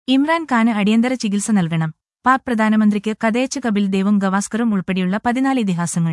ഇമ്രാൻഖാന് അടിയന്തര ചികിത്സ നൽകണം പാക് പ്രധാനമന്ത്രിക്ക് കഥയച്ച് കപിൽ ദേവും ഗവാസ്കറും ഉൾപ്പെടെയുള്ള പതിനാല് ഇതിഹാസങ്ങൾ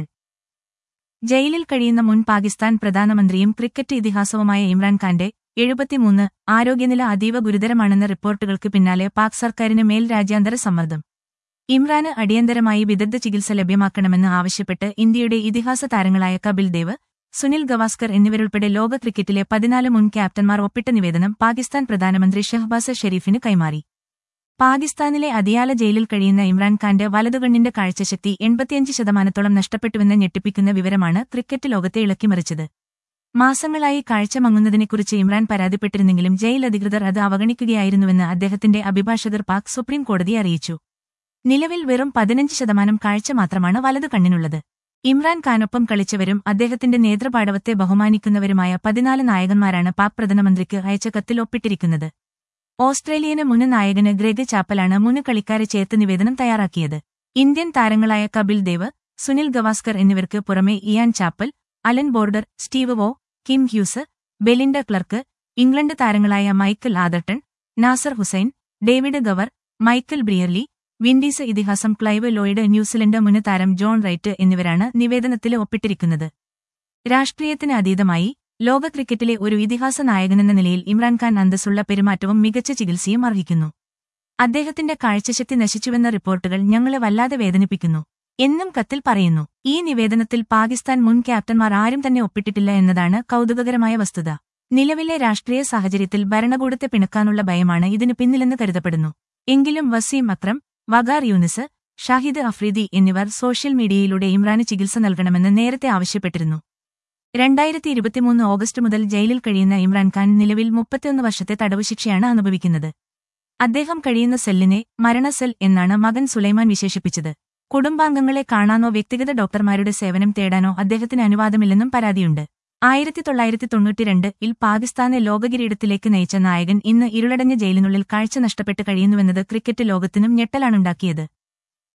ജയിലിൽ കഴിയുന്ന മുൻ പാകിസ്ഥാൻ പ്രധാനമന്ത്രിയും ക്രിക്കറ്റ് ഇതിഹാസവുമായ ഇമ്രാൻഖാന്റെ എഴുപത്തിമൂന്ന് ആരോഗ്യനില അതീവ ഗുരുതരമാണെന്ന റിപ്പോർട്ടുകൾക്ക് പിന്നാലെ പാക് സർക്കാരിന് മേൽ രാജ്യാന്തര സമ്മർദ്ദം ഇമ്രാന് അടിയന്തരമായി വിദഗ്ധ ചികിത്സ ലഭ്യമാക്കണമെന്ന് ആവശ്യപ്പെട്ട് ഇന്ത്യയുടെ ഇതിഹാസ താരങ്ങളായ കപിൽ ദേവ് സുനിൽ ഗവാസ്കർ എന്നിവരുൾപ്പെടെ ലോക ക്രിക്കറ്റിലെ പതിനാല് മുൻ ക്യാപ്റ്റന്മാർ ഒപ്പിട്ട നിവേദനം പാകിസ്ഥാൻ പ്രധാനമന്ത്രി ഷഹബാസ് ഷെരീഫിന് കൈമാറി പാകിസ്ഥാനിലെ അതിയാല ജയിലിൽ കഴിയുന്ന ഇമ്രാൻഖാന്റെ വലതുകണ്ണിന്റെ കാഴ്ചശക്തി എൺപത്തിയഞ്ച് ശതമാനത്തോളം നഷ്ടപ്പെട്ടുവെന്ന് ഞെട്ടിപ്പിക്കുന്ന വിവരമാണ് ക്രിക്കറ്റ് ലോകത്തെ ഇളക്കിമറിച്ചത് മാസങ്ങളായി കാഴ്ച മങ്ങുന്നതിനെക്കുറിച്ച് ഇമ്രാൻ പരാതിപ്പെട്ടിരുന്നെങ്കിലും ജയിൽ അധികൃതർ അത് അവഗണിക്കുകയായിരുന്നുവെന്ന് അദ്ദേഹത്തിന്റെ അഭിഭാഷകർ പാക് സുപ്രീം കോടതിയെ അറിയിച്ചു നിലവിൽ വെറും പതിനഞ്ച് ശതമാനം കാഴ്ച മാത്രമാണ് വലതു കണ്ണിനുള്ളത് ഇമ്രാൻ ഖാനൊപ്പം കളിച്ചവരും അദ്ദേഹത്തിന്റെ നേതൃപാടവത്തെ ബഹുമാനിക്കുന്നവരുമായ പതിനാല് നായകന്മാരാണ് പാക് പ്രധാനമന്ത്രിക്ക് അയച്ച കത്തിൽ ഒപ്പിട്ടിരിക്കുന്നത് ഓസ്ട്രേലിയന് മുൻ നായകന് ഗ്രെഗ് ചാപ്പലാണ് മുൻ കളിക്കാരെ ചേർത്ത് നിവേദനം തയ്യാറാക്കിയത് ഇന്ത്യൻ താരങ്ങളായ കപിൽ ദേവ് സുനിൽ ഗവാസ്കർ എന്നിവർക്ക് പുറമെ Ian Chappell Allan Border Steve Waugh Kim Hughes Belinda Clark England താരങ്ങളായ Michael Atherton Nasser Hussain David Gower Michael Brearley Windies ഇതിഹാസം ക്ലൈവ് ലോയിഡ് ന്യൂസിലൻഡ് മുൻ താരം ജോൺ റൈറ്റ് എന്നിവരാണ് നിവേദനത്തിൽ ഒപ്പിട്ടിരിക്കുന്നത് രാഷ്ട്രീയത്തിന് അതീതമായി ലോക ക്രിക്കറ്റിലെ ഒരു ഇതിഹാസ നായകനെന്ന നിലയിൽ ഇമ്രാൻഖാൻ അന്തസ്സുള്ള പെരുമാറ്റവും മികച്ച ചികിത്സയും അർഹിക്കുന്നു അദ്ദേഹത്തിന്റെ കാഴ്ചശക്തി നശിച്ചുവെന്ന റിപ്പോർട്ടുകൾ ഞങ്ങളെ വല്ലാതെ വേദനിപ്പിക്കുന്നു എന്നും കത്തിൽ പറയുന്നു ഈ നിവേദനത്തിൽ പാകിസ്ഥാൻ മുൻ ക്യാപ്റ്റന്മാർ ആരും തന്നെ ഒപ്പിട്ടിട്ടില്ല എന്നതാണ് കൗതുകകരമായ വസ്തുത നിലവിലെ രാഷ്ട്രീയ സാഹചര്യത്തിൽ ഭരണകൂടത്തെ പിണക്കാനുള്ള ഭയമാണ് ഇതിനു പിന്നിലെന്ന് കരുതപ്പെടുന്നു എങ്കിലും വസീം അക്രം വഗാർ യൂനിസ് ഷാഹിദ് അഫ്രീദി എന്നിവർ സോഷ്യൽ മീഡിയയിലൂടെ ഇമ്രാന് ചികിത്സ നൽകണമെന്ന് നേരത്തെ ആവശ്യപ്പെട്ടിരുന്നു രണ്ടായിരത്തി ഇരുപത്തിമൂന്ന് ഓഗസ്റ്റ് മുതൽ ജയിലിൽ കഴിയുന്ന ഇമ്രാൻഖാൻ നിലവിൽ മുപ്പത്തിയൊന്ന് വർഷത്തെ തടവ് ശിക്ഷയാണ് അനുഭവിക്കുന്നത് അദ്ദേഹം കഴിയുന്ന സെല്ലിനെ മരണസെൽ എന്നാണ് മകൻ സുലൈമാൻ വിശേഷിപ്പിച്ചത് കുടുംബാംഗങ്ങളെ കാണാനോ വ്യക്തിഗത ഡോക്ടർമാരുടെ സേവനം തേടാനോ അദ്ദേഹത്തിന് അനുവാദമില്ലെന്നും പരാതിയുണ്ട് ആയിരത്തി തൊള്ളായിരത്തി തൊണ്ണൂറ്റിരണ്ട് ഇൽ പാകിസ്ഥാനെ ലോകകിരീടത്തിലേക്ക് നയിച്ച നായകൻ ഇന്ന് ഇരുളടഞ്ഞ ജയിലിനുള്ളിൽ കാഴ്ച നഷ്ടപ്പെട്ട് കഴിയുന്നുവെന്നത് ക്രിക്കറ്റ് ലോകത്തിനും ഞെട്ടലാണുണ്ടാക്കിയത്